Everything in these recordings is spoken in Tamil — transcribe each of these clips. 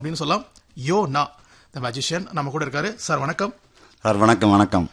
அப்படின்னு சொல்லலாம் யோ நா த மேஜிஷியன் நம்ம கூட இருக்காரு சார் வணக்கம் சார் வணக்கம் வணக்கம்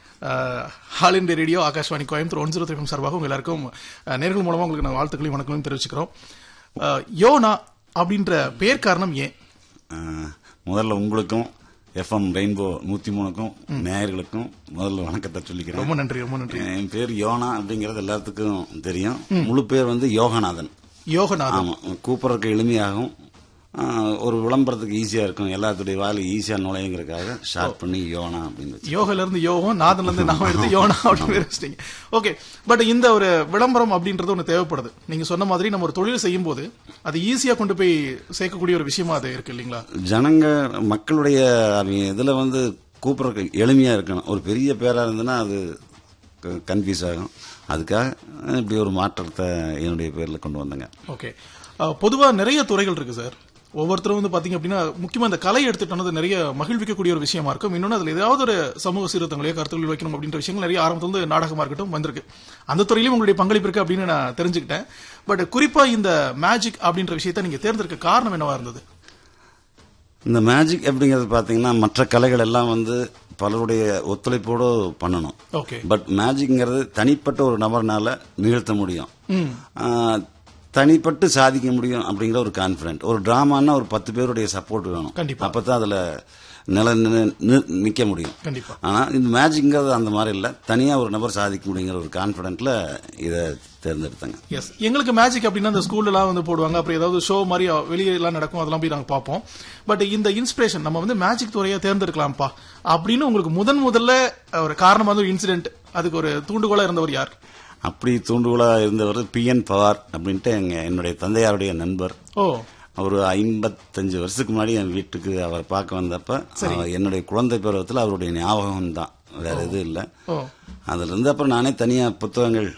All India Radio Akashvani Coimbatore one zero three சார்பாக உங்க எல்லாருக்கும் அஹ், நேர்கள் மூலமா உங்களுக்கு நான் வாழ்த்துக்களையும் வணக்கங்களையும் தெரிவிச்சுக்கிறோம் அஹ், யோனா அப்படின்ற பேர் காரணம் ஏன் அஹ், முதல்ல உங்களுக்கும் எஃப்எம் ரெயின்போ நூத்தி மூணுக்கும் நேயர்களுக்கும் முதல்ல வணக்கத்தை சொல்லிக்கிறேன் ரொம்ப நன்றி ரொம்ப நன்றி என் பேர் யோனா அப்படிங்கிறது எல்லாத்துக்கும் தெரியும் முழு பேர் வந்து யோகநாதன் யோகநாதன் ஆமா கூப்பிடறதுக்கு எளிமையாகும் அஹ், ஒரு விளம்பரத்துக்கு ஈஸியா இருக்கும் எல்லாத்துடைய வாயில ஈஸியா நுழையுங்கிறதுக்காக ஷார்ட் பண்ணி யோனா அப்படின்னு வச்சு யோகல இருந்து யோகம் நாதன்ல இருந்து நாம எடுத்து யோனா அப்படின்னு பேர் வச்சிட்டீங்க ஓகே பட் இந்த ஒரு விளம்பரம் அப்படின்றது ஒன்று தேவைப்படுது நீங்க சொன்ன மாதிரி நம்ம ஒரு தொழில் செய்யும் போது அது ஈஸியா கொண்டு போய் சேர்க்கக்கூடிய ஒரு விஷயமா அது இருக்கு இல்லைங்களா ஜனங்க மக்களுடைய அவங்க இதுல வந்து கூப்பிடறதுக்கு எளிமையா இருக்கணும் ஒரு பெரிய பேரா இருந்ததுன்னா அது கன்ஃபியூஸ் ஆகும் அதுக்காக இப்படி ஒரு மாற்றத்தை என்னுடைய பேர்ல கொண்டு வந்தேங்க ஓகே பொதுவா நிறைய துறைகள் இருக்கு சார் ஒவ்வொருத்தரும் வந்து பாத்தீங்க அப்படின்னா முக்கியமா இந்த கலை எடுத்துட்டு நிறைய மகிழ்விக்கக்கூடிய ஒரு விஷயமா இருக்கும் இன்னொன்னு அதுல ஏதாவது ஒரு சமூக சீர்திருத்தங்களையோ கருத்துக்கள் வைக்கணும் அப்படின்ற விஷயங்கள் நிறைய ஆரம்பத்துல இருந்து நாடகமா இருக்கட்டும் வந்திருக்கு அந்த துறையிலும் உங்களுடைய பங்களிப்பு இருக்கு அப்படின்னு நான் தெரிஞ்சுக்கிட்டேன் பட் குறிப்பா இந்த மேஜிக் அப்படின்ற விஷயத்தை நீங்க தேர்ந்தெடுக்க காரணம் என்னவா இருந்தது இந்த மேஜிக் அப்படிங்கிறது பாத்தீங்கன்னா மற்ற கலைகள் எல்லாம் வந்து பலருடைய ஒத்துழைப்போடு பண்ணணும் ஓகே பட் மேஜிக்ங்கிறது தனிப்பட்ட ஒரு நபர்னால நிகழ்த்த முடியும் ம் ஆஹ், தனிப்பட்டு சாதிக்க முடியும் அப்படிங்கிற ஒரு கான்பிடன்ட் ஒரு டிராமான்னா ஒரு பத்து பேருடைய சப்போர்ட் வேணும் கண்டிப்பா. அப்பதான் அதுல நில நி- நி- நிக்க முடியும் கண்டிப்பா ஆனா இந்த மேஜிக்ங்கிறது அந்த மாதிரி இல்ல தனியா ஒரு நபர் சாதிக்க முடியுங்கிற ஒரு கான்பிடன்ட்ல இதை தேர்ந்தெடுத்தாங்க எஸ் எங்களுக்கு மேஜிக் அப்படின்னா அந்த ஸ்கூல்ல எல்லாம் வந்து போடுவாங்க அப்புறம் ஏதாவது ஷோ மாதிரி வெளியே எல்லாம் நடக்கும் அதெல்லாம் போய் நாங்க பார்ப்போம் பட் இந்த இன்ஸ்பிரேஷன் நம்ம வந்து மேஜிக் துறையை தேர்ந்தெடுக்கலாம்ப்பா அப்படின்னு உங்களுக்கு முதன் முதல்ல ஒரு காரணமான ஒரு இன்சிடென்ட் அதுக்கு ஒரு தூண்டுகோலா இருந்தவர் யார் அப்படி தூண்டுகோலா இருந்தவர் பி என் பவார் அப்படின்ட்டு எங்க என்னுடைய தந்தையாருடைய நண்பர் ஓ ஒரு ஐம்பத்தஞ்சு வருஷத்துக்கு முன்னாடி என் வீட்டுக்கு அவர் பார்க்க வந்தப்ப அவர் என்னுடைய குழந்தை பருவத்தில் அவருடைய ஞாபகம் தான் வேற எதுவும் இல்லை ஓ அதுல இருந்து அப்புறம் நானே தனியா புத்தகங்கள்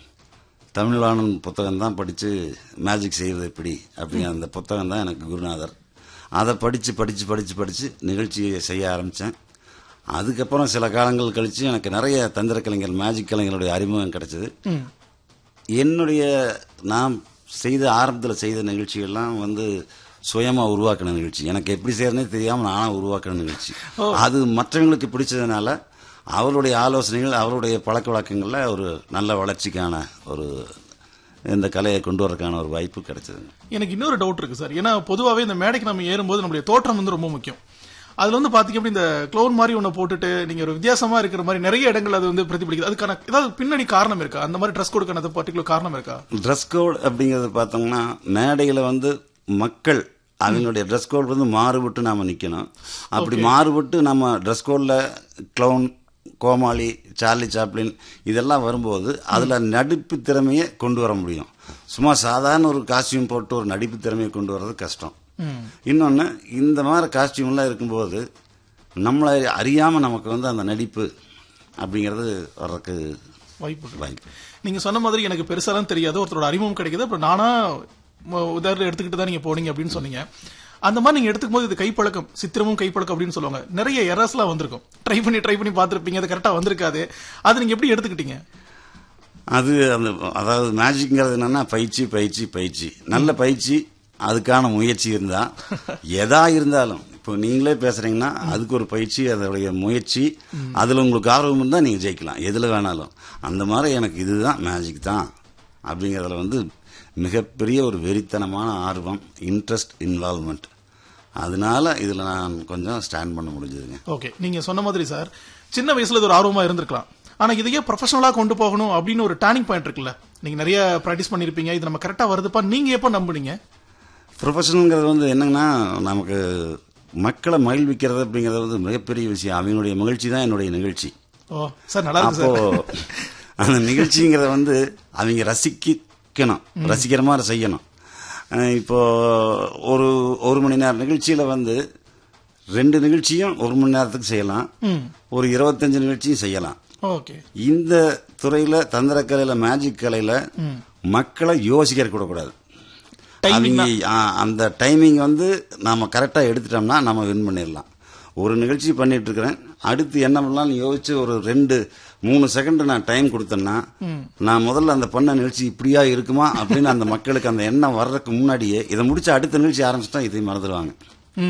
தமிழ்வாணன் புத்தகம் தான் படிச்சு மேஜிக் செய்வது எப்படி அப்படிங்கிற அந்த புத்தகம் தான் எனக்கு குருநாதர் அதை படிச்சு படிச்சு படிச்சு படிச்சு நிகழ்ச்சியை செய்ய ஆரம்பிச்சேன் அதுக்கப்புறம் சில காலங்கள் கழிச்சு எனக்கு நிறைய தந்திர கலைஞர் மேஜிக் கலைஞருடைய அறிமுகம் கிடைச்சது ம் என்னுடைய நான் செய்த ஆரம்பத்தில் செய்த நிகழ்ச்சிகள்லாம் வந்து சுயமா உருவாக்கின நிகழ்ச்சி எனக்கு எப்படி செய்யறதுனே தெரியாம நானா உருவாக்கின நிகழ்ச்சி அது மற்றவங்களுக்கு பிடிச்சதுனால அவருடைய ஆலோசனைகள் அவருடைய பழக்க வழக்கங்கள்ல ஒரு நல்ல வளர்ச்சிக்கான ஒரு இந்த கலையை கொண்டு வரதுக்கான ஒரு வாய்ப்பு கிடைச்சதுங்க எனக்கு இன்னொரு டவுட் இருக்கு சார் ஏன்னா பொதுவாகவே இந்த மேடைக்கு நம்ம ஏறும்போது நம்மளுடைய தோற்றம் வந்து ரொம்ப முக்கியம் அதுல வந்து பாத்தீங்க அப்படி இந்த க்ளோன் மாதிரி ஒண்ணு போட்டுட்டு நீங்க ஒரு வித்தியாசமா இருக்கிற மாதிரி நிறைய இடங்கள் அது வந்து பிரதிபலிக்குது அதுக்கான ஏதாவது பின்னணி காரணம் இருக்கா அந்த மாதிரி ட்ரெஸ் கொடுக்கான பர்டிகுலர் காரணம் இருக்கா ட்ரெஸ் கோட் அப்படிங்கறது பார்த்தோம்னா மேடையில வந்து மக்கள் அவங்களுடைய ட்ரெஸ் கோட் வந்து மாறுபட்டு நாம நிக்கணும் அப்படி மாறுபட்டு நம்ம ட்ரெஸ் கோட்ல க்ளவுன் கோமாளி சார்லி சாப்ளின் இதெல்லாம் வரும்போது அதுல நடிப்பு திறமையை கொண்டு வர முடியும் சும்மா சாதாரண ஒரு காஸ்டியூம் போட்டு ஒரு நடிப்பு திறமையை கொண்டு வர்றது கஷ்டம் ம் இன்னொன்னு இந்த மாதிரி காஸ்டியூம்லாம் இருக்கும்போது நம்மளை அறியாம நமக்கு வந்து அந்த நடிப்பு அப்படிங்கிறது வர்றதுக்கு வாய்ப்பு இருக்கு. வாய்ப்பு நீங்க சொன்ன மாதிரி எனக்கு பெருசாலாம் தெரியாது ஒருத்தரோட அறிமுகம் கிடைக்குது அப்புறம் நானா ம- உதாரணம் எடுத்துக்கிட்டு தான் நீங்க போனீங்க அப்படின்னு சொன்னீங்க அந்த மாதிரி நீங்க எடுத்துக்கும் போது இது கைப்பழக்கம் சித்திரமும் கைப்பழக்கம் அப்படின்னு சொல்லுவாங்க நிறைய எரர்ஸ்லாம் வந்திருக்கும் ட்ரை பண்ணி ட்ரை பண்ணி பார்த்திருப்பீங்க அது கரெக்டா வந்திருக்காது அது நீங்க எப்படி எடுத்துக்கிட்டீங்க அது அந்த அதாவது மேஜிக்ங்கிறது என்னன்னா பயிற்சி பயிற்சி பயிற்சி நல்ல பயிற்சி அதுக்கான முயற்சி இருந்தா எதா இருந்தாலும் இப்போ நீங்களே பேசுறீங்கன்னா அதுக்கு ஒரு பயிற்சி அதோடைய முயற்சி அதுல உங்களுக்கு ஆர்வம் இருந்தா நீங்க ஜெயிக்கலாம் எதுல வேணாலும் அந்த மாதிரி எனக்கு இதுதான் மேஜிக் தான் அப்படிங்கறதுல வந்து மிகப்பெரிய ஒரு வெறித்தனமான ஆர்வம் இன்ட்ரெஸ்ட் இன்வால்மெண்ட் அதனால இதுல நான் கொஞ்சம் ஸ்டாண்ட் பண்ண முடிஞ்சதுங்க ஓகே நீங்க சொன்ன மாதிரி சார் சின்ன வயசுல இது ஒரு ஆர்வமா இருந்திருக்கலாம் ஆனா இதையே ப்ரொஃபஷனலா கொண்டு போகணும் அப்படின்னு ஒரு டேர்னிங் பாயிண்ட் இருக்குல்ல நீங்க நிறைய ப்ராக்டிஸ் பண்ணிருப்பீங்க இது நம்ம கரெக்டா வருதுப்பா நீங்க எப்ப நம்புனீங்க ப்ரொஃபஷனல்ங்கிறது வந்து என்னங்கன்னா நமக்கு மக்களை மகிழ்விக்கிறது அப்படிங்கிறது வந்து மிகப்பெரிய விஷயம் அவங்களுடைய மகிழ்ச்சி தான் என்னுடைய நிகழ்ச்சி ஓ சார் நல்லா இருக்கு அப்போ சார் அந்த நிகழ்ச்சிங்கிறத வந்து அவங்க ரசிக்கணும் ரசிக்கிற மாதிரி செய்யணும் அஹ் இப்போ ஒரு ஒரு மணி நேரம் நிகழ்ச்சியில வந்து ரெண்டு நிகழ்ச்சியும் ஒரு மணி நேரத்துக்கு செய்யலாம் ம் ஒரு இருபத்தஞ்சு நிகழ்ச்சியும் செய்யலாம் ஓகே இந்த துறையில தந்திரக்கலையில மேஜிக் கலையில ம் மக்களை யோசிக்க கூட கூடாது Timing அவங்க ஆ, அந்த டைமிங் வந்து நாம கரெக்டா எடுத்துட்டோம்னா நம்ம வின் பண்ணிடலாம் ஒரு நிகழ்ச்சி பண்ணிட்டு இருக்கிறேன் அடுத்து என்ன பண்ணலாம்னு யோசிச்சு ஒரு ரெண்டு மூணு செகண்ட் நான் டைம் கொடுத்தேன்னா நான் முதல்ல அந்த பண்ண நிகழ்ச்சி இப்படியா இருக்குமா அப்படின்னு அந்த மக்களுக்கு அந்த எண்ணம் வர்றதுக்கு முன்னாடியே இதை முடிச்சு அடுத்த நிகழ்ச்சி ஆரம்பிச்சுட்டா இதை மறந்துடுவாங்க